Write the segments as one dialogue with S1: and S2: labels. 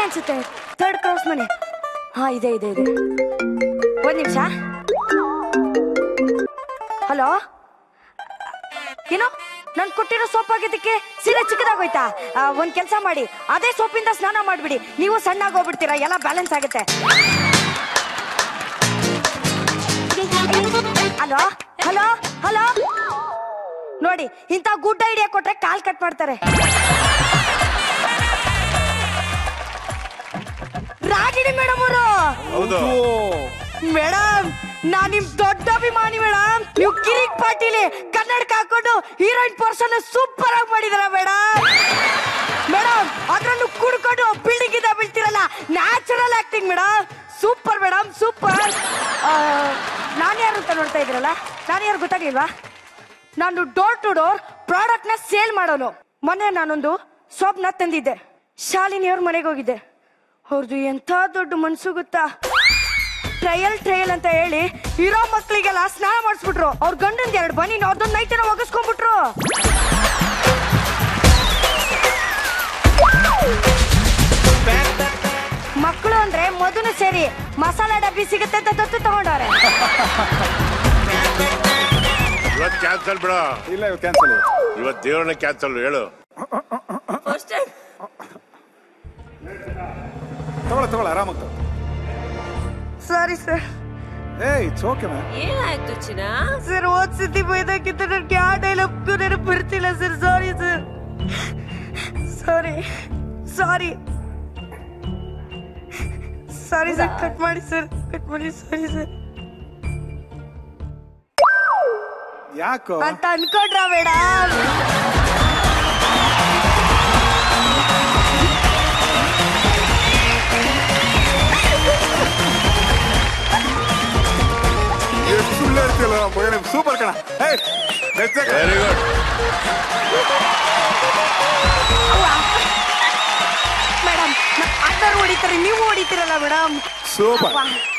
S1: ಅನ್ಸುತ್ತೆ third cross ಮನೆ ಹಾ ಇದೆ ಇದೆ ಇದೆ ಒಂದ್ ನಿಮಿಷ ಹಲೋ ಏನು ನಾನು ಕೊಟ್ಟಿರೋ ಸೋಪ್ ಆಗಿದ್ದಕ್ಕೆ ಸೀರೆ ಚಿಕ್ಕದಾಗೋಯ್ತಾ ಆ, ಒಂದ್ ಕೆಲಸ ಮಾಡಿ ಅದೇ ಸೋಪಿಂದ ಸ್ನಾನ ಮಾಡ್ಬಿಡಿ ನೀವು ಸಣ್ಣ ಹೋಗ್ಬಿಡ್ತೀರಾ ಎಲ್ಲ ಬ್ಯಾಲೆನ್ಸ್ ಆಗುತ್ತೆ ಹಲೋ ಹಲೋ ಹಲೋ ನೋಡಿ ಇಂಥ ಗುಡ್ ಐಡಿಯಾ ಕೊಟ್ರೆ ಕಾಲ್ ಕಟ್ ಮಾಡ್ತಾರೆ ರಾಗಿಣಿ ಮೇಡಮ್ ಅವರು
S2: ಹೌದು
S1: ಮೇಡಮ್ ನಾನ್ ನಿಮ್ ದೊಡ್ಡ ಅಭಿಮಾನಿ ಮೇಡಮ್ ನೀವು ಕಿರಿಕ್ ಪಾಟೀಲಿ ಕನ್ನಡಕ ಹಾಕೊಂಡು ಹೀರೋಯಿನ್ ಪರ್ಸನ್ ಸೂಪರ್ ಆಗಿ ಮಾಡಿದಾರ ಮೇಡಮ್ ಮೇಡಮ್ ಅದ್ರಲ್ಲೂ ಕುಡ್ಕೊಂಡು ಬಿಲ್ಡಿಂಗ್ ಇಂದ ಬೀಳ್ತಿರಲ್ಲ natural acting madam super madam super ನಾನು ಯಾರು ಅಂತ ನೋಡ್ತಾ ಇದ್ದೀರಲ್ಲ ನಾನು ಯಾರು ಗೊತ್ತಾಗ್ಲಿಲ್ವಾ ನಾನು ಡೋರ್ ಟು ಡೋರ್ ಪ್ರಾಡಕ್ಟ್ ನ ಸೇಲ್ ಮಾಡೋನು ಮೊನ್ನೆ ನಾನೊಂದು ಸೋಪ್ನ ತಂದಿದ್ದೆ ಶಾಲಿನಿಯವ್ರ ಮನೆಗೆ ಹೋಗಿದ್ದೆ ಅವ್ರದ್ದು ಎಂಥ ದೊಡ್ಡ ಮನ್ಸು ಗೊತ್ತಾ ಟ್ರಯಲ್ ಟ್ರಯಲ್ ಅಂತ ಹೇಳಿ ಇರೋ ಮಕ್ಳಿಗೆಲ್ಲ ಸ್ನಾನ ಮಾಡಿಸ್ಬಿಟ್ರು ಅವ್ರ ಗಂಡಂದ್ ಎರಡು ಬನ್ನಿ ಅವ್ರದೊಂದು ನೈಟನ್ನ ಒಗಸ್ಕೊಂಡ್ಬಿಟ್ರು ಮಕ್ಕಳು ಅಂದ್ರೆ ಮಧುನು ಸೇರಿ ಮಸಾಲಾ ಡಬ್ಬಿ ಸಿಗುತ್ತೆ ಅಂತ ದತ್ತು ತಗೊಂಡವ್ರೆ
S2: ಇವತ್ ಕ್ಯಾನ್ಸಲ್ ಬಿಡ
S3: ಇಲ್ಲ ಇವ್ ಕ್ಯಾನ್ಸಲ್
S2: ಇವತ್ ದೇವ್ರನ್ನ ಕ್ಯಾನ್ಸಲ್ ಹೇಳು
S3: ತಗೊಳ ತಗೊಳ ಆರಾಮಾಗ ತಗೋ
S1: ಸಾರಿ ಸರ್
S3: ಏಯ್ ಇಟ್ಸ್ ಓಕೆ ಮ್ಯಾಮ್
S4: ಏನಾಯ್ತು ಚಿನ್ನ
S1: ಸರ್ ಹೋದ್ ಸತಿ ಬೈದಾಗಿದ್ದ ನನಗೆ ಆ ಡೈಲಾಗ್ ನೆನಪು ಬರ್ತಿಲ್ಲ sir sorry sir sorry sorry sorry sir cut ಮಾಡಿ ಸರ್ ಕಟ್ ಮಾಡಿ ಸಾರಿ ಸರ್
S3: ಯಾಕೋ
S1: ಅಂತ ಅನ್ಕೊಂಡ್ರ ಮೇಡಮ್
S3: ಎಷ್ಟು ಸುಳ್ಳು ಹೇಳ್ತಿಲ್ಲ ಮಗನೇ ಸೂಪರ್ ಕಣ ಏಯ್ next second.
S2: Very good
S1: madam ಅಣ್ಣರು ಹೊಡಿತಾರೆ ನೀವು ಹೊಡಿತೀರಲ್ಲ ಮೇಡಮ್
S3: ಸೂಪರ್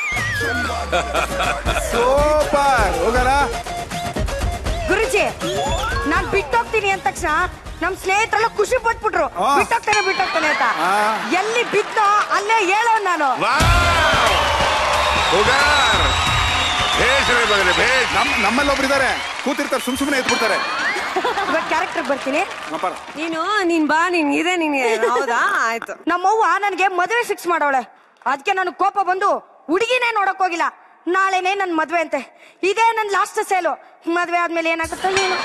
S3: ಸೂಪರ್ ಹೋಗಲ್ಲ
S1: ಗುರುಜಿ ನಾನ್ ಬಿಟ್ಟೋಗ್ತೀನಿ ಅಂದ ತಕ್ಷಣ ನಮ್ ಸ್ನೇಹಿತರೆಲ್ಲ ಖುಷಿ ಪಟ್ಬಿಟ್ರು
S3: ಆ.
S1: ಬಿಟ್ಟೋಗ್ತಾನೆ ಬಿಟ್ಟೋಗ್ತಾನೆ ಅಂತ
S3: ಆ.
S1: ಎಲ್ಲಿ ಬಿದ್ದೋ ಅಲ್ಲೇ ಹೇಳೋ ನಾನು
S2: ಉಗಾರ್ ಭೇಷ್ ರೀ ಮಗನೇ ಭೇಷ್
S3: ನಮ್ ನಮ್ಮಲ್ಲಿ ಒಬ್ರು ಇದಾರೆ ಕೂತಿರ್ತಾರೆ ಸುಮ್ ಸುಮ್ಮನೆ ಎತ್ಬಿಡ್ತಾರೆ
S1: ಇವಾಗ ಕ್ಯಾರೆಕ್ಟರ್ ಬರ್ತೀನಿ
S3: ಅಪ್ಪಾರ
S4: ನೀನು ನೀನ್ ಬಾ ನೀನ್ ಇದೆ ನಿನ್ಗೆ ಹೌದಾ ಆಯ್ತು
S1: ನಮ್ಮವ್ವ ನನಗೆ ಮದುವೆ ಫಿಕ್ಸ್ ಮಾಡವಳೆ ಅದಕ್ಕೆ ನನಗೆ ಕೋಪ ಬಂದು ಹುಡುಗಿನೇ ನೋಡಕ್ ಹೋಗಿಲ್ಲ ನಾಳೆನೇ ನನ್ನ ಮದ್ವೆ ಅಂತೆ ಇದೇ ನನ್ನ ಲಾಸ್ಟ್ ಸೇಲು ಮದ್ವೆ ಆದ್ಮೇಲೆ ಏನಾಗುತ್ತೋ ಏನು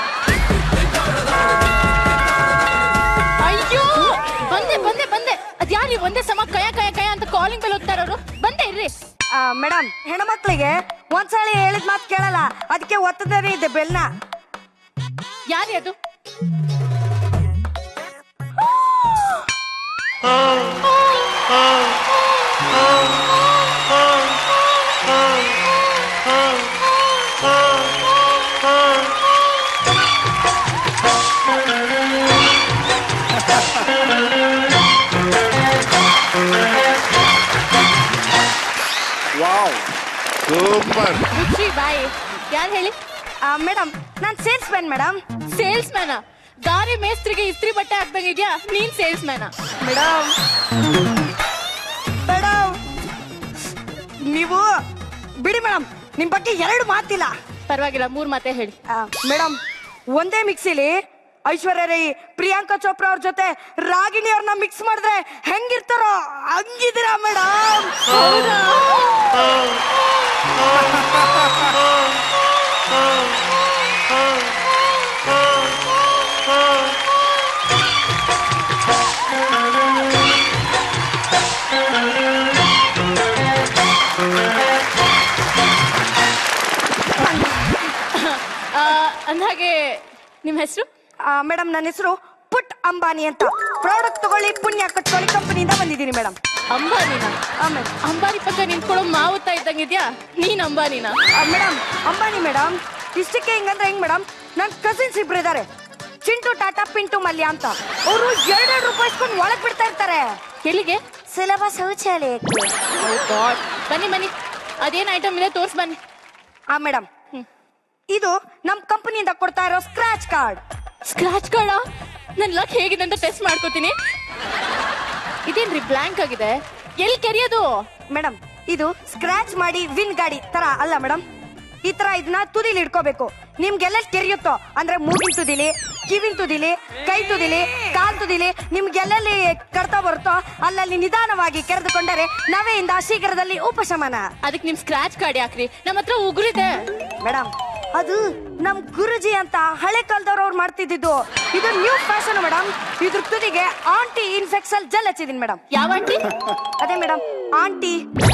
S5: ಅಯ್ಯೋ ಬಂದೆ ಬಂದೆ ಬಂದೆ ಅದ್ಯಾರು ಈ ಒಂದೇ ಸಮ ಕಯ ಕಯ ಕಯ ಅಂತ ಕಾಲಿಂಗ್ ಬೆಲ್ ಓದ್ತಾ ಇರೋರು ಬಂದೆ ಇರ್ರಿ
S1: ಮೇಡಮ್ ಹೆಣ್ಮಕ್ಳಿಗೆ ಒಂದ್ಸಲಿ ಹೇಳಿದ ಮಾತು ಕೇಳಲ್ಲ ಅದಕ್ಕೆ ಒತ್ತದೇ ಇದೆ ಬೆಲ್ನ
S5: ಯಾರು ಅದು
S3: ವಾವ್
S2: ಸೂಪರ್
S5: ಮುಚ್ಚಿ ಬಾಯಿ ಯಾರು ಹೇಳಿ
S1: ಮೇಡಮ್ ನಾನು salesman madam
S5: salesman ಗಾರೆ ಮೇಸ್ತ್ರಿಗೆ ಇಸ್ತ್ರಿ ಬಟ್ಟೆ ಹಾಕ್ದಂಗಿದ್ಯಾ ನೀನ್ ಸೇಲ್ಸ್ ಮ್ಯಾನ
S1: ಮೇಡಮ್ ಮೇಡಮ್ ನೀವು ಬಿಡಿ ಮೇಡಮ್ ನಿಮ್ ಬಗ್ಗೆ ಎರಡು ಮಾತಿಲ್ಲ
S5: ಪರವಾಗಿಲ್ಲ ಮೂರ್ ಮಾತೆ ಹೇಳಿ
S1: ಮೇಡಮ್ ಒಂದೇ ಮಿಕ್ಸಿಲಿ ಐಶ್ವರ್ಯ ರೈ ಪ್ರಿಯಾಂಕಾ ಚೋಪ್ರಾ ಅವ್ರ ಜೊತೆ ರಾಗಿಣಿ ಅವ್ರನ್ನ ಮಿಕ್ಸ್ ಮಾಡಿದ್ರೆ ಹೆಂಗಿರ್ತಾರೋ ಹಂಗಿದ್ದೀರಾ ಮೇಡಮ್
S5: ಆ, ಅಂದ್ಹಾಗೆ ನಿಮ್ ಹೆಸರು
S1: ಮೇಡಮ್ ನನ್ನ ಹೆಸರು ಪುಟ್ ಅಂಬಾನಿ ಅಂತ ಪ್ರಾಡಕ್ಟ್ ತಗೊಳ್ಳಿ ಪುಣ್ಯ ಕಟ್ಕೊಳ್ಳಿ ಕಂಪನಿಯಿಂದ ಬಂದಿದ್ದೀನಿ ಮೇಡಮ್
S5: ಅಂಬಾನಿನ
S1: ಆಮೇಲೆ
S5: ಅಂಬಾನಿ ಪಕ್ಕ ನಿಂತ್ಕೊಳ್ಳೋ ಮಾವುತ್ತಾ ಇದ್ದಂಗಿದ್ಯಾ ನೀನ್ ಅಂಬಾನಿನ
S1: ಮೇಡಮ್ ಅಂಬಾನಿ ಮೇಡಮ್ ಇಷ್ಟಕ್ಕೆ ಹಿಂಗಂದ್ರೆ ಹೆಂಗ್ ಮೇಡಮ್ ನನ್ನ ಕಸಿನ್ಸ್ ಇಬ್ರು ಇದಾರೆ ಚಿಂಟು ಟಾಟಾ ಪಿಂಟು ಮಲ್ಯ ಅಂತ ಅವರು ಎರಡೆರಡು ರೂಪಾಯಿ ಇಸ್ಕೊಂಡು ಒಳಗ್ ಬಿಡ್ತಾ ಇರ್ತಾರೆ
S5: ಎಲ್ಲಿಗೆ
S1: ಸುಲಭ ಶೌಚಾಲಯಕ್ಕೆ
S5: ಗಾಡ್ ಬನ್ನಿ ಬನ್ನಿ ಅದೇನ್ ಐಟಮ್ ಇದೆ ತೋರ್ಸ್ ಬನ್ನಿ
S1: ಆ ಮೇಡಮ್ ಇದು ನಮ್ ಕಂಪನಿಯಿಂದ ಕೊಡ್ತಾ ಇರೋ ಸ್ಕ್ರಾಚ್ ಕಾರ್ಡ್
S5: ಸ್ಕ್ರಾಚ್ ಕಾರ್ಡ ನನ್ ಲಕ್ ಹೇಗಿದೆ ಅಂತ ಟೆಸ್ಟ್ ಮಾಡ್ಕೋತೀನಿ ಇದೇನ್ರಿ ಬ್ಲಾಂಕ್ ಆಗಿದೆ ಎಲ್ಲಿ ಕೆರಿಯೋದು
S1: ಮೇಡಮ್ ಇದು ಸ್ಕ್ರಾಚ್ ಮಾಡಿ ವಿನ್ ಗಾಡಿ ತರ ಅಲ್ಲ ಮೇಡಮ್ ಈ ತರ ಇದನ್ನ ತುದಿಲಿ ಇಟ್ಕೋಬೇಕು ನಿಮ್ಗೆಲ್ಲ ತೆರೆಯುತ್ತೋ ಅಂದ್ರೆ ಮೂಗಿನ ತುದಿಲಿ ಕಿವಿನ ತುದಿಲಿ ಕೈ ತುದಿಲಿ ಕಾಲ್ ತುದಿಲಿ ನಿಮ್ಗೆಲ್ಲಲ್ಲಿ ಕಡ್ತಾ ಬರುತ್ತೋ ಅಲ್ಲಲ್ಲಿ ನಿಧಾನವಾಗಿ ಕೆರೆದುಕೊಂಡರೆ ನವೆಯಿಂದ ಶೀಘ್ರದಲ್ಲಿ ಉಪಶಮನ
S5: ಅದಕ್ಕೆ ನಿಮ್ ಸ್ಕ್ರಾಚ್ ಕಾರ್ಡ್ ಯಾಕ್ರಿ ನಮ್ಮ ಹತ್ರ ಉಗುರಿದೆ
S1: ಮೇಡಮ್ ಅದು ನಮ್ ಗುರುಜಿ ಅಂತ ಹಳೆ ಕಾಲದವ್ರು ಅವ್ರು ಮಾಡ್ತಿದ್ದು ಇದು ನ್ಯೂ ಫ್ಯಾಷನ್ ಮೇಡಮ್ ಇದ್ರ ತುದಿಗೆ ಆಂಟಿ ಇನ್ಫೆಕ್ಷನ್ ಜೆಲ್ ಹಚ್ಚಿದೀನಿ ಮೇಡಮ್
S5: ಯಾವ ಆಂಟಿ
S1: ಅದೇ ಮೇಡಮ್ ಆಂಟಿ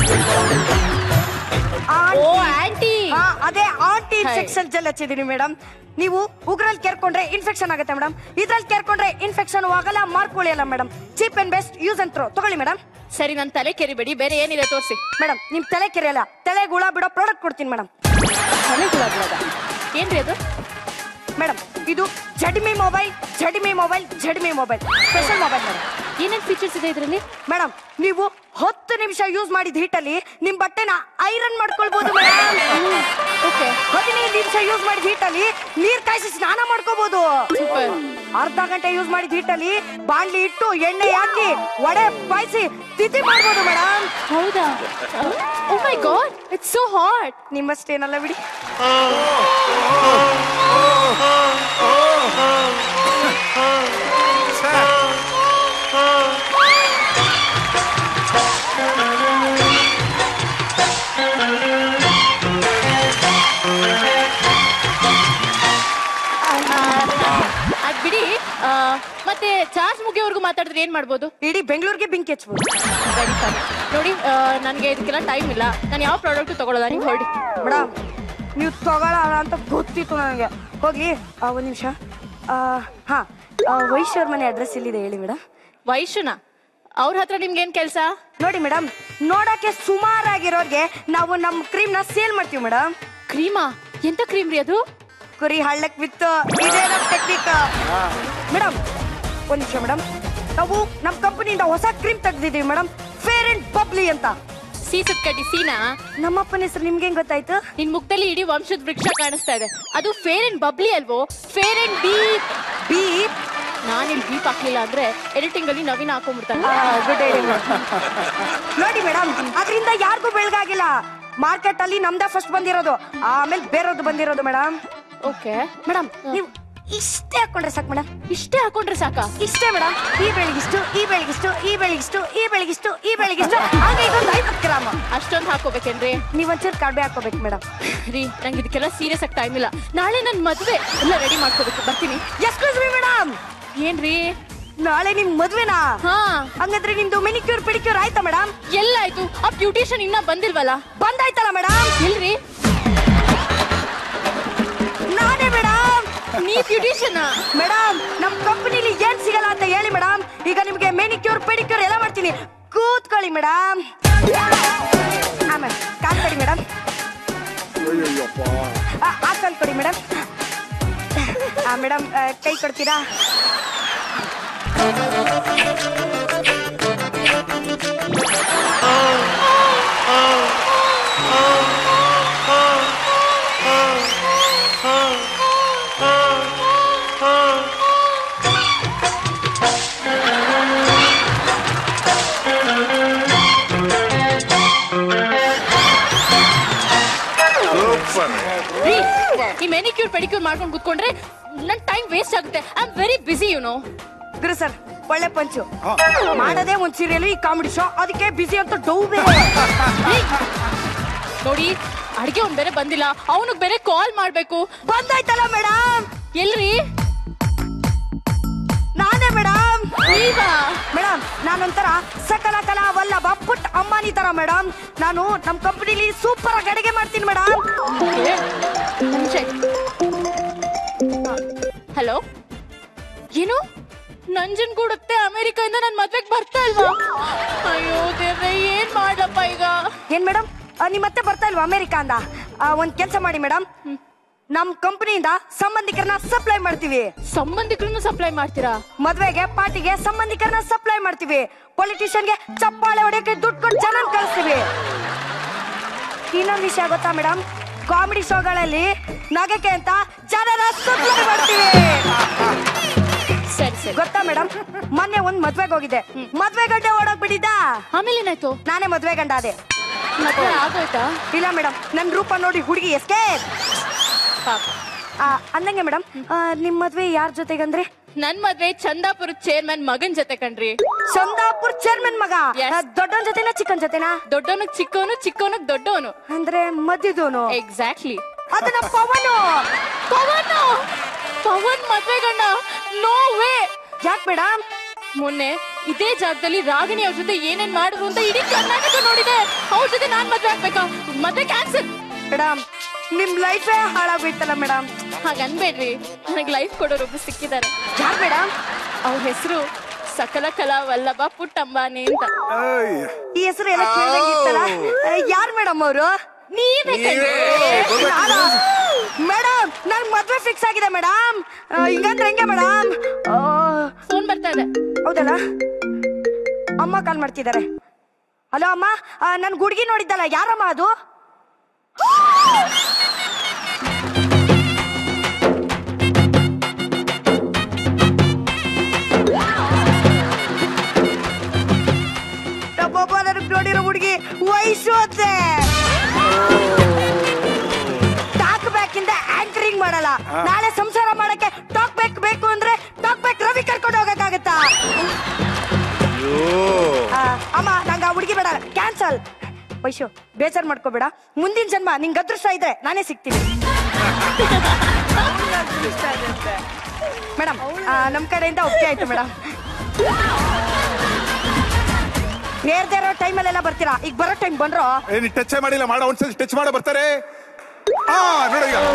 S5: ಓ ಆಂಟಿ
S1: ಹಾ ಅದೇ ಆಂಟಿ ಇನ್ಫೆಕ್ಷನ್ ಜೆಲ್ ಹಚ್ಚಿದೀನಿ ಮೇಡಮ್ ನೀವು ಉಗ್ರಲ್ಲಿ ಕೆರ್ಕೊಂಡ್ರೆ ಇನ್ಫೆಕ್ಷನ್ ಆಗುತ್ತೆ ಮೇಡಮ್ ಇದ್ರಲ್ಲಿ ಕೆರ್ಕೊಂಡ್ರೆ ಇನ್ಫೆಕ್ಷನ್ ಆಗಲ್ಲ ಮಾರ್ಕ್ ಉಳಿಯಲ್ಲ madam cheap and best use and throw ತಗೊಳ್ಳಿ ಮೇಡಮ್
S5: ಸರಿ ನನ್ ತಲೆ ಕೆರಿಬೇಡಿ ಬೇರೆ ಏನಿದೆ ತೋರಿಸಿ
S1: ಮೇಡಮ್ ನಿಮ್ ತಲೆ ಕೆರೆಯಲ್ಲ ತಲೆ ಗುಳ ಬಿಡೋ ಪ್ರಾಡಕ್ಟ್ ಕೊಡ್ತೀನಿ ಮೇಡಮ್
S5: ತಲೆ ಗುಳ ಬಿಡೋದ ಏನ್ರಿ ಅದು
S1: ಮೇಡಮ್ ಇದು ಜಡ್ಮಿ ಮೊಬೈಲ್ ಜಡ್ಮಿ ಮೊಬೈಲ್ ಜಡ್ಮಿ ಮೊಬೈಲ್ ಸ್ಪೆಷಲ್ ಮೊಬೈಲ್ ಮೇಡಮ್
S5: ಏನೇನ್ ಫೀಚರ್ಸ್ ಇದೆ ಇದ್ರಲ್ಲಿ
S1: ಮೇಡಮ್ ನೀವು ಹತ್ತು ನಿಮಿಷ ಯೂಸ್ ಮಾಡಿದ ಹೀಟಲ್ಲಿ ನಿಮ್ ಬಟ್ಟೆನ ಐರನ್ ಮಾಡ್ಕೊಳ್ಬಹುದು ಮೇಡಮ್
S5: ಓಕೆ
S1: ಹದಿನೈದು ನಿಮಿಷ ಯೂಸ್ ಮಾಡಿದ ಹೀಟಲ್ಲಿ ನೀರ್ ಕಾಯಿಸಿ ಸ್ನಾನ ಮಾಡ್ಕೋಬಹುದು
S5: ಸೂಪರ್
S1: ಅರ್ಧ ಗಂಟೆ ಯೂಸ್ ಮಾಡಿದ ಹೀಟಲ್ಲಿ ಬಾಣ್ಲಿ ಇಟ್ಟು ಎಣ್ಣೆ ಹಾಕಿ ವಡೆ ಬಾಯಿಸಿ ತಿಥಿ ಮಾಡ್ಬೋದು ಮೇಡಮ್
S5: ಹೌದಾ oh my god it's so hot
S1: ನಿಮ್ಮಷ್ಟೇನಲ್ಲ ಬಿಡಿ
S5: ಅದ್ ಬಿಡಿ ಆ, ಮತ್ತೆ ಚಾರ್ಜ್ ಮುಗಿಯೋವರೆಗೂ ಮಾತಾಡಿದ್ರೆ ಏನ್ ಮಾಡ್ಬೋದು
S1: ಇಡೀ ಬೆಂಗಳೂರಿಗೆ ಬೆಂಕಿ ಹಚ್ಬೋದು
S5: Very fun. ನೋಡಿ ನನಗೆ ಇದಕ್ಕೆಲ್ಲ ಟೈಮ್ ಇಲ್ಲ ನಾನು ಯಾವ ಪ್ರಾಡಕ್ಟ್ ತಗೊಳ್ಳೋದ ನೀವು ಹೊರಡಿ
S1: ಮೇಡಮ್ ನೀವು ತಗೊಳ್ಳಲ್ಲ ಅಂತ ಗೊತ್ತಿತ್ತು ನನಗೆ ಹೋಗ್ಲಿ ಆ, ಒಂದ್ ನಿಮಿಷ ಹಾ ವೈಶ್ವರ್ ಮನೆ ಅಡ್ರೆಸ್ ಇಲ್ಲಿದೆ ಹೇಳಿ ಮೇಡಮ್
S5: ವೈಶುನ ಅವ್ರ ಹತ್ರ ನಿಮ್ಗೆ ಏನ್ ಕೆಲಸ
S1: ನೋಡಿ ಮೇಡಮ್ ನೋಡಕ್ಕೆ ಸುಮಾರಾಗಿರೋರ್ಗೆ ನಾವು ನಮ್ಮ ಕ್ರೀಮ್ನ ಸೇಲ್ ಮಾಡ್ತೀವಿ ಮೇಡಮ್
S5: ಕ್ರೀಮಾ ಎಂತ ಕ್ರೀಮ್ ರೀ ಅದು
S1: ಕುರಿ ಹಳ್ಳಕ್ ಬಿತ್ತು ಇದೇ ನಮ್ಮ ಟೆಕ್ನಿಕ್ ಮೇಡಮ್ ಒಂದ್ ನಿಮಿಷ ಮೇಡಮ್ ನಾವು ನಮ್ಮ ಕಂಪನಿಯಿಂದ ಹೊಸ ಕ್ರೀಮ್ ತೆಗ್ದಿದೀವಿ ಮೇಡಮ್ ಫೇರ್ ಅಂಡ್ ಬಬ್ಲಿ ಅಂತ
S5: ಸೀಸದ್ ಕಡ್ಡಿ ಸೀನಾ
S1: ನಮ್ಮಪ್ಪನ ಹೆಸರು ನಿಮ್ಗೆ ಹೆಂಗ್ ಗೊತ್ತಾಯ್ತು
S5: ನಿನ್ ಮುಖದಲ್ಲಿ ಇಡೀ ವಂಶದ ವೃಕ್ಷ ಕಾಣಿಸ್ತಾ ಇದೆ ಅದು ಫೇರ್ ಅಂಡ್ ಬಬ್ಲಿ ಅಲ್ವೋ ಫೇರ್ ಅಂಡ್ ಡೀಪ್
S1: ಬೀಪ್
S5: ನಾನು ಇಲ್ಲಿ ಡೀಪ್ ಹಾಕ್ಲಿಲ್ಲ ಅಂದ್ರೆ ಎಡಿಟಿಂಗ್ ಅಲ್ಲಿ ನವೀನ ಹಾಕೊಂಡ್ಬಿಡ್ತಾನೆ
S1: ಗುಡ್ ಐಡಿಯಾ ನೋಡಿ ಮೇಡಮ್ ಅದರಿಂದ ಯಾರಿಗೂ ಬೆಳಗಾಗಿಲ್ಲ ಮಾರ್ಕೆಟ್ ಅಲ್ಲಿ ನಮ್ದೇ ಫಸ್ಟ್ ಬಂದಿರೋದು ಆಮೇಲೆ ಬೇರೆಯವ್ರದ್ದು ಬಂದಿರೋದು ಮೇಡಮ್
S5: ಓಕೆ
S1: ಮೇಡಮ್ ನೀವು ಇಷ್ಟೇ ಹಾಕೊಂಡ್ರೆ ಸಾಕು ಮೇಡಮ್
S5: ಇಷ್ಟೇ ಹಾಕೊಂಡ್ರೆ ಸಾಕಾ
S1: ಇಷ್ಟೇ ಮೇಡಮ್ ಈ ಬೆಳಗಿಷ್ಟು ಈ ಬೆಳಗಿಷ್ಟು ಈ ಬೆಳಗಿಷ್ಟು ಈ ಬೆಳಗಿಷ್ಟು ಈ ಬೆಳಗಿಷ್ಟು ಹಾಗೆ ಇದೊಂದು ಐವತ್ತು ಗ್ರಾಮ್
S5: ಅಷ್ಟೊಂದು ಹಾಕೋಬೇಕೇನ್ರಿ
S1: ನೀವೊಂಚೂರು ಕಡಿಮೆ ಹಾಕೋಬೇಕು ಮೇಡಮ್
S5: ರೀ ನಂಗೆ ಇದಕ್ಕೆಲ್ಲ ಸೀರಿಯಸ್ ಆಗಿ ಟೈಮ್ ಇಲ್ಲ ನಾಳೆ ನನ್ ಮದ್ವೆ ಎಲ್ಲ ರೆಡಿ ಮಾಡ್ಕೋಬೇಕು ಬರ್ತೀನಿ
S1: ಎಕ್ಸ್ಕ್ಯೂಸ್ ಮಿ ಮೇಡಮ್
S5: ಏನ್ರಿ
S1: ನಾಳೆ ನಿಮ್ ಮದ್ವೆನಾ
S5: ಹಾ
S1: ಹಂಗಂದ್ರೆ ನಿಮ್ದು ಮೆನಿಕ್ಯೂರ್ ಪಿಡಿಕ್ಯೂರ್ ಆಯ್ತಾ ಮೇಡಮ್
S5: ಎಲ್ಲಾಯ್ತು ಆ ಬ್ಯೂಟಿಷಿಯನ್ ಇನ್ನ ಬಂದಿಲ್ವಲ್ಲ
S1: ಬಂದಾಯ್ತಲ್ಲ ಮೇಡಮ್
S5: ಎಲ್ರಿ
S1: ನಾನೇ ಮೇಡಮ್
S5: ನೀ ಬ್ಯೂಟಿಷಿಯನ್
S1: ಮೇಡಮ್ ನಮ್ ಕಂಪನಿಲಿ ಏನ್ ಸಿಗಲ್ಲ ಅಂತ ಹೇಳಿ ಮೇಡಮ್ ಈಗ ನಿಮ್ಗೆ ಮೆನಿಕ್ಯೂರ್ ಪೆಡಿಕ್ಯೂರ್ ಎಲ್ಲ ಮಾಡ್ತೀನಿ ಕೂತ್ಕೊಳ್ಳಿ ಮೇಡಮ್ ಆಮೇಲೆ ಕಾಲ್ ಕೊಡಿ ಮೇಡಮ್ ಆ ಕಾಲ್ ಕೊಡಿ ಮೇಡಮ್ ಆ ಮೇಡಮ್ ಕೈ ಕೊಡ್ತೀರಾ
S2: ಸೂಪರ್
S5: ರೀ ಈ ಮೆನಿಕ್ಯೂರ್ ಪೆಡಿಕ್ಯೂರ್ ಮಾಡ್ಕೊಂಡು ಕೂತ್ಕೊಂಡ್ರೆ ನನ್ ಟೈಮ್ ವೇಸ್ಟ್ ಆಗುತ್ತೆ I am very busy you know
S1: ಗುರು ಸರ್ ಒಳ್ಳೆ ಪಂಚು ಮಾಡೋದೇ ಒಂದ್ ಸೀರಿಯಲ್ ಈ ಕಾಮಿಡಿ ಶೋ ಅದಕ್ಕೆ ಬಿಸಿ ಅಂತ ಡೌ ಬೇರೆ
S5: ನೋಡಿ ಅಡ್ಗೆ ಅವ್ನ್ ಬೇರೆ ಬಂದಿಲ್ಲ ಅವನಿಗೆ ಬೇರೆ ಕಾಲ್ ಮಾಡ್ಬೇಕು
S1: ಬಂದಾಯ್ತಲ್ಲ ಮೇಡಮ್
S5: ಎಲ್ರಿ
S1: ನಾನೇ ಮೇಡಮ್
S5: ನೀವಾ
S1: ಮೇಡಮ್ ನಾನೊಂಥರ ಸಕಲ ಕಲಾ ವಲ್ಲಭ ಪುಟ್ ಅಂಬಾನಿ ತರ ಮೇಡಮ್ ನಾನು ನಮ್ ಕಂಪನಿಲಿ ಸೂಪರ್ ಆಗಿ ಅಡಿಗೆ ಮಾಡ್ತೀನಿ ಮೇಡಮ್
S5: ಹಲೋ ಏನು ನಂಜನ್ಗೂಡತ್ತೆ ಅಮೆರಿಕದಿಂದ ನನ್ ಮದ್ವೆಗ್ ಬರ್ತಾ ಇಲ್ವಾ ಅಯ್ಯೋ ದೇವ್ರೆ ಏನ್ ಮಾಡ್ಲಪ್ಪ ಈಗ
S1: ಏನ್ ಮೇಡಮ್ ನಿಮ್ ಮತ್ತೆ ಬರ್ತಾ ಇಲ್ವಾ ಅಮೆರಿಕ ಅಂದ ಆ, ಒಂದ್ ಕೆಲ್ಸ ಮಾಡಿ ಮೇಡಮ್ ನಮ್ ಕಂಪನಿಯಿಂದ ಸಂಬಂಧಿಕರನ್ನ ಸಪ್ಲೈ ಮಾಡ್ತೀವಿ
S5: ಸಂಬಂಧಿಕರನ್ನು ಸಪ್ಲೈ ಮಾಡ್ತೀರಾ
S1: ಮದ್ವೆಗೆ ಪಾರ್ಟಿಗೆ ಸಂಬಂಧಿಕರನ್ನ ಸಪ್ಲೈ ಮಾಡ್ತೀವಿ ಪೊಲಿಟಿಷಿಯನ್ಗೆ ಚಪ್ಪಾಳೆ ಹೊಡೆಯಕ್ಕೆ ದುಡ್ಡು ಕೊಟ್ಟು ಜನ ಕಳಿಸ್ತೀವಿ ಇನ್ನೊಂದು ವಿಷಯ ಗೊತ್ತಾ ಮೇಡಮ್ ಕಾಮಿಡಿ ಶೋಗಳಲ್ಲಿ ನಗಕ್ಕೆ ಅಂತ ಜನರ ಸಪ್ಲೈ ಮಾಡ್ತೀವಿ
S5: ಸರಿ ಕ್ಯಾನ್ಸಲ್
S1: ಗೊತ್ತಾ ಮೇಡಮ್ ಮೊನ್ನೆ ಒಂದ್ ಮದ್ವೆಗ್ ಹೋಗಿದ್ದೆ ಮದ್ವೆ ಗಂಟೆ ಓಡೋಗ್ ಬಿಟ್ಟಿದ್ದ
S5: ಆಮೇಲೆ ಏನಾಯ್ತು
S1: ನಾನೇ ಮದ್ವೆ ಗಂಡ ಅದೇ
S5: ಮದ್ವೆ ಆಗೋಯ್ತಾ
S1: ಇಲ್ಲ ಮೇಡಮ್ ನನ್ ರೂಪ ನೋಡಿ ಹುಡುಗಿ ಎಸ್ಕೆ
S5: ಪಾಪ
S1: ಅಂದಂಗೆ ಮೇಡಮ್ ನಿಮ್ ಮದ್ವೆ ಯಾರ ಜೊತೆಗಂದ್ರೆ
S5: ನನ್ ಮದ್ವೆ ಚಂದಾಪುರ ಚೇರ್ಮನ್ ಮಗನ್ ಜೊತೆ ಕಣ್ರಿ
S1: ಚಂದಾಪುರ್ ಚೇರ್ಮನ್ ಮಗ
S5: Yes.
S1: ಆ, ದೊಡ್ಡವನ್ ಜೊತೆನಾ ಚಿಕ್ಕನ್ ಜೊತೆನಾ
S5: ದೊಡ್ಡವನಿಗ್ ಚಿಕ್ಕವನು ಚಿಕ್ಕವನಿಗ್ ದೊಡ್ಡವನು
S1: ಅಂದ್ರೆ ಮಧ್ಯದವನು
S5: ಎಕ್ಸಾಕ್ಟ್ಲಿ
S1: ಅದನ್ನ ಪವನು
S5: ಪವನ್ ಪವನ್ ಮದ್ವೆ ಗಂಡ ನೋ ವೇ
S1: ಯಾಕೆ ಮೇಡಮ್
S5: ಮೊನ್ನೆ ಇದೇ ಜಾಗದಲ್ಲಿ ರಾಗಿಣಿ ಅವ್ರ ಜೊತೆ ಏನೇನ್ ಮಾಡಿದ್ರು ಅಂತ ಇಡೀ ಕರ್ನಾಟಕ ನೋಡಿದೆ ಅವ್ರ ಜೊತೆ ನಾನ್ ಮದ್ವೆ ಆಗ್ಬೇಕಾ ಮದ್ವೆ ಕ್ಯಾನ್ಸಲ್
S1: ಮೇಡಮ್ ನಿಮ್ ಲೈಫೇ ಹಾಳಾಗೋಯ್ತಲ್ಲ ಮೇಡಮ್
S5: ಹಾಗನ್ಬೇಡ್ರಿ ನನಗ್ ಲೈಫ್ ಕೊಡೋರು ಒಬ್ರು ಸಿಕ್ಕಿದ್ದಾರೆ
S1: ಯಾರು ಮೇಡಮ್
S5: ಅವ್ರ ಹೆಸರು ಸಕಲ ಕಲಾ ವಲ್ಲಭ ಪುಟ್ಟಂಬಾನಿ ಅಂತ
S3: ಏಯ್,
S1: ಈ ಹೆಸರು ಎಲ್ಲ ಕೇಳಂಗಿತ್ತಲ್ಲ ಯಾರು ಮೇಡಮ್ ಅವರು
S5: ನೀವೇ ಕಣ್ರೀ.
S1: ಮೇಡಮ್ ನನ್ ಮದ್ವೆ ಫಿಕ್ಸ್ ಆಗಿದೆ ಮೇಡಮ್ ಹಿಂಗಂದ್ರೆ ಹೆಂಗೆ ಮೇಡಮ್
S5: ಫೋನ್ ಬರ್ತಾ ಇದೆ
S1: ಹೌದಲ್ಲ ಅಮ್ಮ ಕಾಲ್ ಮಾಡ್ತಿದ್ದಾರೆ ಹಲೋ ಅಮ್ಮ ನನ್ ಗುಡ್ಗಿ ನೋಡಿದ್ದಲ್ಲ ಯಾರಮ್ಮ ಅದು ನಮ್ಮಪ್ಪ ನನಗ್ ನೋಡಿರೋ ಹುಡುಗಿ ವಯಸ್ಸು ಅಂತೆ ಟಾಕ್ ಬ್ಯಾಕ್ ಇಂದ ಆಂಕರಿಂಗ್ ಮಾಡಲ್ಲ ನಾಳೆ ಸಂಸಾರ ಮಾಡಕ್ಕೆ ಟಾಕ್ ಬ್ಯಾಕ್ ಬೇಕು ಅಂದ್ರೆ ಟಾಕ್ ಬ್ಯಾಕ್ ರವಿ ಕರ್ಕೊಂಡು ಹೋಗಕ್ಕಾಗತ್ತಾ
S2: ಅಯ್ಯೋ
S1: ಆ, ಅಮ್ಮ ನಂಗೆ ಆ ಹುಡುಗಿ ಬೇಡ ಕ್ಯಾನ್ಸಲ್ ವೈಶು ಬೇಜಾರ್ ಮಾಡ್ಕೋಬೇಡ ಮುಂದಿನ ಜನ್ಮ ನಿಂಗೆ ಅದೃಷ್ಟ ಇದ್ರೆ ನಾನೇ ಸಿಗ್ತೀನಿ ಮೇಡಮ್ ನಮ್ ಕಡೆಯಿಂದ ಒಪ್ಪಿಗೆ ಆಯ್ತು ಮೇಡಮ್ ನೇರ್ದೇ ಇರೋ ಟೈಮಲ್ಲೆಲ್ಲ ಬರ್ತೀರಾ ಈಗ ಬರೋ ಟೈಮ್ ಬಂದ್ರು
S3: ಏನ್ ಟಚ್ ಮಾಡಿಲ್ಲ ಮಾಡೋ ಒಂದ್ಸತಿ ಟಚ್ ಮಾಡೋ ಬರ್ತಾರೆ ಹಾ ನೋಡಿ ಈಗ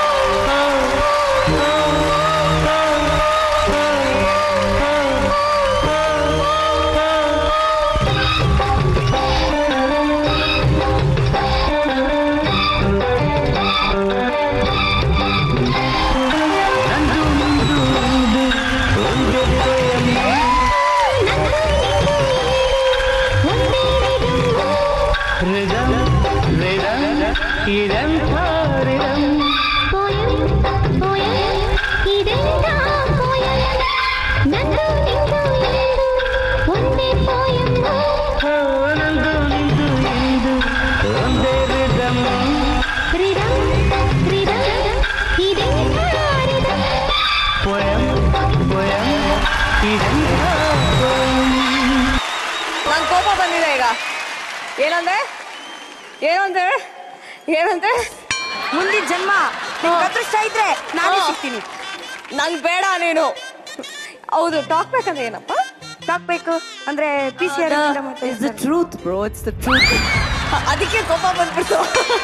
S4: ನಂಗ್ ಕೋಪ ಬಂದಿದೆ ಈಗ ಏನಂದ್ರೆ ಏನಂದ್ರೆ ಏನಂದ್ರೆ
S1: ಮುಂದಿನ ಜನ್ಮ ನಿಂಗೆ ಅದೃಷ್ಟ ಇದ್ರೆ ನಾನೇ
S4: ಹಾ.
S1: ಸಿಗ್ತೀನಿ
S4: ನಂಗ್ ಬೇಡ ನೀನು ಹೌದು ಟಾಕ್ ಬೇಕಂದ್ರೆ ಏನಪ್ಪ
S1: ಟಾಕ್ ಬೇಕು ಅಂದ್ರೆ P C R
S6: It's the truth, bro. It's the truth.
S4: ಅದಕ್ಕೆ ಕೋಪ ಬಂದ್ಬಿಡ್ತು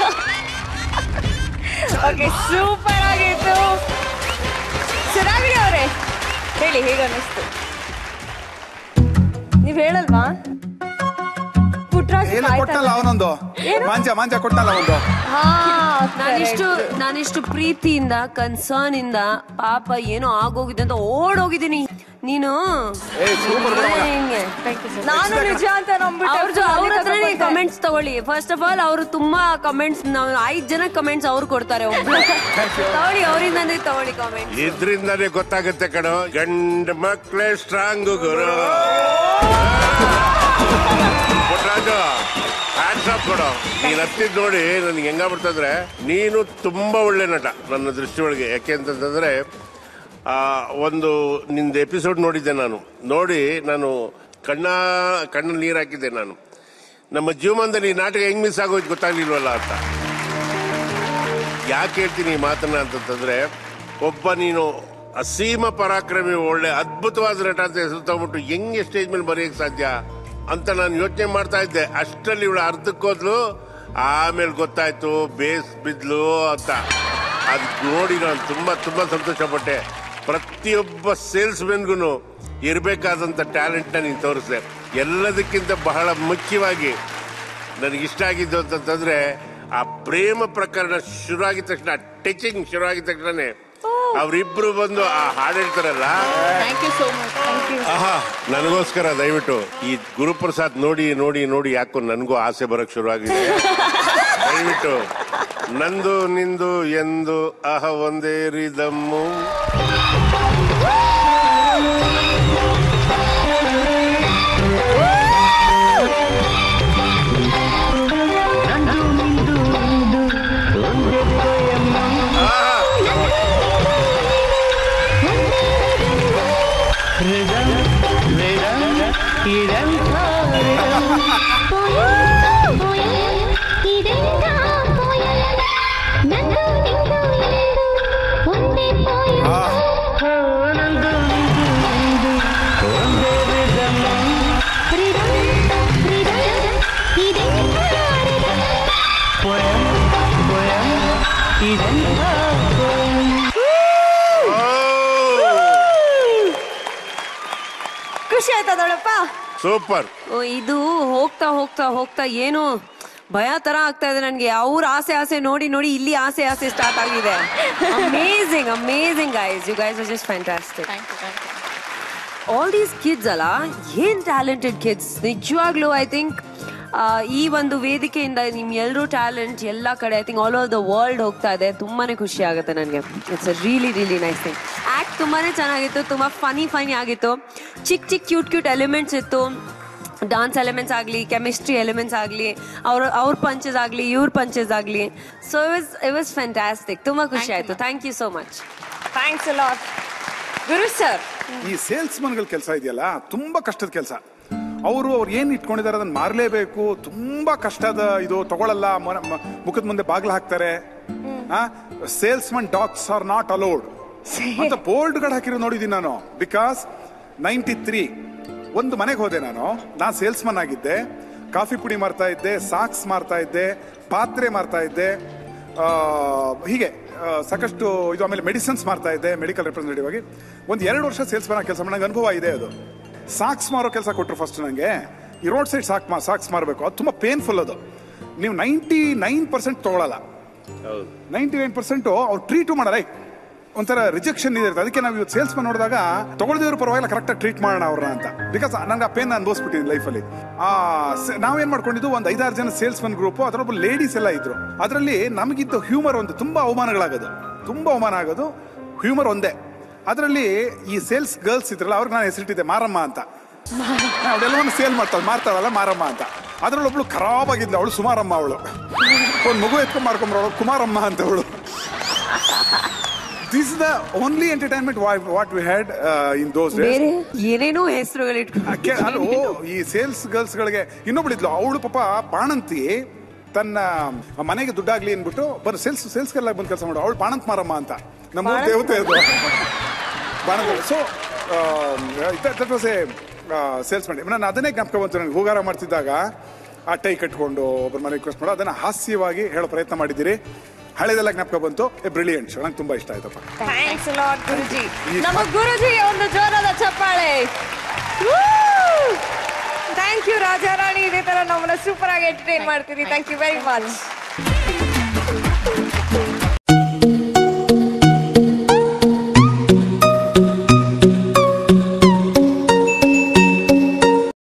S4: ಓಕೆ ಸೂಪರ್ ಆಗಿತ್ತು ಸುರಾಗಿರಿ ಅವರೇ ಹೇಳಿ ಹೇಗೆ ಅನ್ನಿಸ್ತು ನೀವ್ ಹೇಳಲ್ವಾ ಪುಟ್ರಾಜ್
S3: ಏನೋ ಕೊಟ್ಟಲ್ಲ ಅವನೊಂದು ಮಾಂಜ ಮಾಂಜ ಕೊಟ್ಟಲ್ಲ ಒಂದು
S6: ನಾನಿಷ್ಟು ನಾನಿಷ್ಟು ಪ್ರೀತಿಯಿಂದ ಕನ್ಸರ್ನ್ ಇಂದ ಪಾಪ ಏನೋ ಆಗೋಗಿದೆ ಅಂತ ಓಡೋಗಿದ್ದೀನಿ ನೀನು
S3: ಏ ಸೂಪರ್
S6: ಹಿಂಗೆ
S4: ನಾನು ನಿಜ ಅಂತ ನಂಬಿಟ್ಟೆ
S6: ಅವ್ರ ಅವ್ರ ಹತ್ರನೇ ಕಮೆಂಟ್ಸ್ ತಗೊಳ್ಳಿ ಫಸ್ಟ್ ಆಫ್ ಆಲ್ ಅವರು ತುಂಬಾ ಕಮೆಂಟ್ಸ್ ನಾವು ಐದ್ ಜನ ಕಮೆಂಟ್ಸ್ ಅವ್ರು ಕೊಡ್ತಾರೆ ಒಬ್ರು ತಗೊಳ್ಳಿ ಅವರಿಂದಾನೇ ತಗೊಳ್ಳಿ ಕಾಮೆಂಟ್ಸ್
S2: ಇದ್ರಿಂದಾನೇ ಗೊತ್ತಾಗುತ್ತೆ ಕಣೋ ಗಂಡ ಮಕ್ಳೇ ಸ್ಟ್ರಾಂಗ್ ಗುರು ಪುಟ್ಟರಾಜು ಹ್ಯಾಂಡ್ಸಪ್ ಕೊಡು ನೀನ್ ಹತ್ತಿದ್ ನೋಡಿ ನನ್ಗೆ ಹೆಂಗಾಗ್ಬಿಡ್ತಂದ್ರೆ ನೀನು ತುಂಬಾ ಒಳ್ಳೆ ನಟ ನನ್ನ ದೃಷ್ಟಿ ಒಳಗೆ ಯಾಕೆ ಅಂತಂತಂದ್ರೆ ಆ, ಒಂದು ನಿಂದು ಎಪಿಸೋಡ್ ನೋಡಿದ್ದೆ ನಾನು ನೋಡಿ ನಾನು ಕಣ್ಣ ಕಣ್ಣಲ್ಲಿ ನೀರು ಹಾಕಿದ್ದೆ ನಾನು ನಮ್ಮ ಜೀವಮಾನದಲ್ಲಿ ಈ ನಾಟಕ ಹೆಂಗ್ ಮಿಸ್ ಆಗೋಯ್ತು ಗೊತ್ತಾಗ್ಲಿಲ್ವಲ್ಲ ಅಂತ ಯಾಕೆ ಹೇಳ್ತೀನಿ ಈ ಮಾತನ್ನ ಅಂತಂತಂದ್ರೆ ಒಬ್ಬ ನೀನು ಅಸೀಮ ಪರಾಕ್ರಮಿ ಒಳ್ಳೆ ಅದ್ಭುತವಾದ ನಟ ಅಂತ ಹೆಸರು ತಗೊಂಡ್ಬಿಟ್ಟು ಹೆಂಗೆ ಸ್ಟೇಜ್ ಮೇಲೆ ಬರೆಯಕ್ ಸಾಧ್ಯ ಅಂತ ನಾನು ಯೋಚನೆ ಮಾಡ್ತಾ ಇದ್ದೆ ಅಷ್ಟರಲ್ಲಿ ಇವಳು ಅರ್ಧಕ್ಕೋದ್ಲು ಆಮೇಲೆ ಗೊತ್ತಾಯ್ತು ಬೇಸ್ ಬಿದ್ಲು ಅಂತ ಅದು ನೋಡಿ ನಾನು ತುಂಬಾ ತುಂಬಾ ಸಂತೋಷ ಪಟ್ಟೆ ಪ್ರತಿಯೊಬ್ಬ ಸೇಲ್ಸ್ ಮೆನ್ಗೂ ಇರಬೇಕಾದಂಥ ಟ್ಯಾಲೆಂಟ್ನ ನೀನು ತೋರಿಸಿದೆ ಎಲ್ಲದಕ್ಕಿಂತ ಬಹಳ ಮುಖ್ಯವಾಗಿ ನನಗೆ ಇಷ್ಟ ಆಗಿದ್ದು ಅಂತಂತಂದ್ರೆ ಆ ಪ್ರೇಮ ಪ್ರಕರಣ ಶುರು ಆಗಿದ ತಕ್ಷಣ ಟಚಿಂಗ್ ಶುರು ಆಗಿದ ತಕ್ಷಣ ಅವರಿಬ್ರು ಬಂದು ಆ ಹಾಡು ಹೇಳ್ತಾರಲ್ಲ
S5: thank you so much thank you
S2: ಆಹಾ ನನಗೋಸ್ಕರ ದಯವಿಟ್ಟು ಈ ಗುರುಪ್ರಸಾದ್ ನೋಡಿ ನೋಡಿ ನೋಡಿ ಯಾಕೋ ನನಗೂ ಆಸೆ ಬರಕ್ ಶುರು ಆಗಿದೆ ದಯವಿಟ್ಟು ನಂದು ನಿಂದು ಎಂದು ಅಹ ಒಂದೇ ರಿದಮ್ಮು
S6: ಖುಷಿ ಆಯ್ತಾ ದೊಡ್ಡಪ್ಪ
S2: ಸೂಪರ್
S6: ಓ, ಇದು ಹೋಗ್ತಾ ಹೋಗ್ತಾ ಹೋಗ್ತಾ ಏನು ಭಯ ತರ ಆಗ್ತಾ ಇದೆ ನನ್ಗೆ ಅವ್ರ ಆಸೆ ಆಸೆ ನೋಡಿ ನೋಡಿ ಇಲ್ಲಿ ಆಸೆ ಆಸೆ ಸ್ಟಾರ್ಟ್ ಆಗಿದೆ amazing amazing guys you guys are just fantastic
S5: thank you thank you
S6: all these kids ಅಲ್ಲ ಏನ್ ಟ್ಯಾಲೆಂಟೆಡ್ ಕಿಡ್ಸ್ ನಿಜವಾಗ್ಲೂ ಐ ಥಿಂಕ್ ಈ ಒಂದು ವೇದಿಕೆಯಿಂದ ನಿಮ್ ಎಲ್ಲರೂ ಟ್ಯಾಲೆಂಟ್ ಎಲ್ಲ ಕಡೆ I think all over the world ಹೋಗ್ತಾ ಇದೆ ತುಂಬಾನೇ ಖುಷಿ ಆಗುತ್ತೆ ನನಗೆ it's a really really nice thing act ತುಂಬಾನೇ ಚೆನ್ನಾಗಿತ್ತು ತುಂಬಾ ಫನಿ ಫನಿ ಆಗಿತ್ತು ಚಿಕ್ಕ ಚಿಕ್ಕ ಕ್ಯೂಟ್ ಕ್ಯೂಟ್ ಎಲಿಮೆಂಟ್ಸ್ ಇತ್ತು ಡಾನ್ಸ್ ಎಲಿಮೆಂಟ್ಸ್ ಆಗಲಿ ಕೆಮಿಸ್ಟ್ರಿ ಎಲಿಮೆಂಟ್ಸ್ ಆಗಲಿ ಅವ್ರ ಅವ್ರ ಪಂಚಸ್ ಆಗಲಿ ಇವ್ರ ಪಂಚಸ್ ಆಗಲಿ so it was it was fantastic ತುಂಬಾ ಖುಷಿ ಆಯ್ತು thank you so much
S4: thanks lot ಗುರು ಸರ್
S3: ಈ ಸೇಲ್ಸ್ ಮನ್ಗಳ ಕೆಲಸ ಇದೆಯಲ್ಲ ತುಂಬಾ ಕಷ್ಟದ ಕೆಲಸ ಅವರು ಅವ್ರು ಏನ್ ಇಟ್ಕೊಂಡಿದ್ದಾರೆ ಅದನ್ನ ಮಾರ್ಲೇಬೇಕು ತುಂಬಾ ಕಷ್ಟದ ಇದು ತಗೊಳಲ್ಲ ಮ- ಮ- ಮುಖದ ಮುಂದೆ ಬಾಗ್ಲು ಹಾಕ್ತಾರೆ salesman dogs are not allowed ಅಂತ ಬೋಲ್ಡ್ ಗಳು ಹಾಕಿರೋ ನೋಡಿದೀನಿ ನಾನು ಬಿಕಾಸ್ ನೈಂಟಿ ತ್ರೀ ಒಂದು ಮನೆಗೆ ಹೋದೆ ನಾನು ನಾನು ಸೇಲ್ಸ್ ಮನ್ ಆಗಿದ್ದೆ ಕಾಫಿ ಪುಡಿ ಮಾರ್ತಾ ಇದ್ದೆ ಸಾಕ್ಸ್ ಮಾರ್ತಾ ಇದ್ದೆ ಪಾತ್ರೆ ಮಾರ್ತಾ ಇದ್ದೆ ಆ, ಹೀಗೆ ಆ, ಸಾಕಷ್ಟು ಇದು ಆಮೇಲೆ ಮೆಡಿಸಿನ್ಸ್ ಮಾರ್ತಾ ಇದ್ದೆ ಮೆಡಿಕಲ್ ರೆಪ್ರೆಸೆಂಟೇಟಿವ್ ಆಗಿ ಒಂದು ಎರಡು ವರ್ಷ ಸೇಲ್ಸ್ ಮ್ಯಾನ್ ಕೆಲಸ ಮಾಡಿ ನಂಗೆ ಅನುಭವ ಇದೆ ಅದು ಸಾಕ್ಸ್ ಮಾರೋ ಕೆಲಸ ಕೊಟ್ಟರು ಫಸ್ಟ್ ನನಗೆ ಈ ರೋಡ್ ಸೈಡ್ ಸಾಕ್ ಮಾ ಸಾಕ್ಸ್ ಮಾರಬೇಕು ಅದು ತುಂಬ ಪೇನ್ಫುಲ್ ಅದು ನೀವು ನೈಂಟಿ ನೈನ್ ಪರ್ಸೆಂಟ್ ತೊಗೊಳಲ್ಲ
S2: ಹೌದು
S3: ನೈಂಟಿ ನೈನ್ ಪರ್ಸೆಂಟು ಅವ್ರು ಟ್ರೀಟು ಮಾಡಲ್ಲ ಏಯ್, ಒಂಥರ ರಿಜೆಕ್ಷನ್ ಇದೆ ಇರುತ್ತೆ. ಅದಕ್ಕೆ ನಾವು ಇವತ್ತು ಸೇಲ್ಸ್ ನೋಡಿದಾಗ ತಗೊಳ್ದಿದ್ರು ಪರವಾಗಿಲ್ಲ ಕರೆಕ್ಟಾಗಿ ಟ್ರೀಟ್ ಮಾಡೋಣ ಅವ್ರನ್ನ ಅಂತ ಬಿಕಾಸ್ ನಂಗೆ ಆ ಪೇನ್ ಅನುಭವಿಸ್ಬಿಟ್ಟಿದ್ದೀನಿ ಲೈಫಲ್ಲಿ ಆ ಸ- ನಾವೇನ್ ಮಾಡ್ಕೊಂಡಿದ್ದು ಒಂದು ಐದಾರು ಜನ ಸೇಲ್ಸ್ ಮನ್ ಗ್ರೂಪ್ ಅದರೊಬ್ಬ ಲೇಡೀಸ್ ಎಲ್ಲ ಇದ್ರು ಅದರಲ್ಲಿ ನಮಗಿದ್ದ ಹ್ಯೂಮರ್ ಒಂದು ತುಂಬಾ ಅವಮಾನಗಳಾಗೋದು ತುಂಬಾ ಅವಮಾನ ಆಗೋದು ಹ್ಯೂಮರ್ ಒಂದೇ ಅದರಲ್ಲಿ ಈ ಸೇಲ್ಸ್ ಗರ್ಲ್ಸ್ ಇದ್ರಲ್ಲ ಅವ್ರಿಗೆ ನಾನು ಹೆಸರಿಟ್ಟಿದ್ದೆ ಮಾರಮ್ಮ ಅಂತ ಅವಳೆಲ್ಲವನ್ನು ಸೇಲ್ ಮಾಡ್ತಾಳೆ ಮಾರ್ತಾಳಲ್ಲ ಮಾರಮ್ಮ ಅಂತ ಅದ್ರಲ್ಲಿ ಒಬ್ಳು ಖರಾಬ್ ಆಗಿದ್ಲು ಅವಳು ಸುಮಾರಮ್ಮ ಅವಳು ಒಂದು ಮಗು ಎತ್ಕೊಂಡ್ ಮಾಡ್ಕೊಂಬರೋಳು ಕುಮಾರಮ್ಮ ಅಂತ ಅವಳು this the only entertainment what we had in those
S6: ಬೇರೆ ಏನೇನೋ ಹೆಸರುಗಳು ಇಟ್ಕೊಂಡು
S3: ಅಲ್ಲೋ ಈ ಸೇಲ್ಸ್ ಗರ್ಲ್ಸ್ ಗಳಿಗೆ ಇನ್ನೊಬ್ಳಿದ್ಲು ಅವಳು ಪಾಪ ಬಾಣಂತಿ ತನ್ನ ಮನೆಗೆ ದುಡ್ಡಾಗ್ಲಿ ಅಂದ್ಬಿಟ್ಟು ಬರ್ ಸೇಲ್ಸ್ ಸೇಲ್ಸ್ ಗೆಲ್ಲ ಬಂದು ಕೆಲಸ ಮಾಡು ಅವಳು ಬಾಣಂತ್ ಮಾರಮ್ಮ ಅಂತ ನಮ್ಮ ಊರ್ ದೇವತೆ ಅದು ಬಾಣಂತ so that was a sales ಮಾಡಿ ನಾನು ಅದನ್ನೇ ಜ್ಞಾಪಕ ಬಂತು ನನಗೆ ಹೂಗಾರ ಮಾಡ್ತಿದ್ದಾಗ ಆ ಟೈ ಕಟ್ಕೊಂಡು ಒಬ್ಬರ ಮನೆ ರಿಕ್ವೆಸ್ಟ್ ಮಾಡೋ ಅದನ್ನ ಹಾಸ್ಯವಾಗಿ ಹೇಳೋ ಪ್ರಯತ್ನ ಮಾಡಿದ್ದೀರಿ ಹಳೆದೆಲ್ಲ ಜ್ಞಾಪಕ ಬಂತು ಎ ಬ್ರಿಲಿಯಂಟ್ ಶೋ ನಂಗೆ ತುಂಬಾ ಇಷ್ಟ ಆಯ್ತಪ್ಪ
S4: ಥ್ಯಾಂಕ್ಸ್ ಲಾಟ್ ಗುರುಜಿ
S3: ಈ-
S4: ನಮ್ಮ ಗುರುಜಿಗೆ ಒಂದು ಜೋರಾದ ಚಪ್ಪಾಳೆ ಥ್ಯಾಂಕ್ ಯು ರಾಜಾರಾಣಿ ಇದೇ ತರ ನಮ್ಮನ್ನ ಸೂಪರ್ ಆಗಿ ಎಂಟರ್ಟೈನ್ ಮಾಡ್ತೀರಿ ಥ್ಯಾಂಕ್ ಯು ವೆರಿ ಮಚ್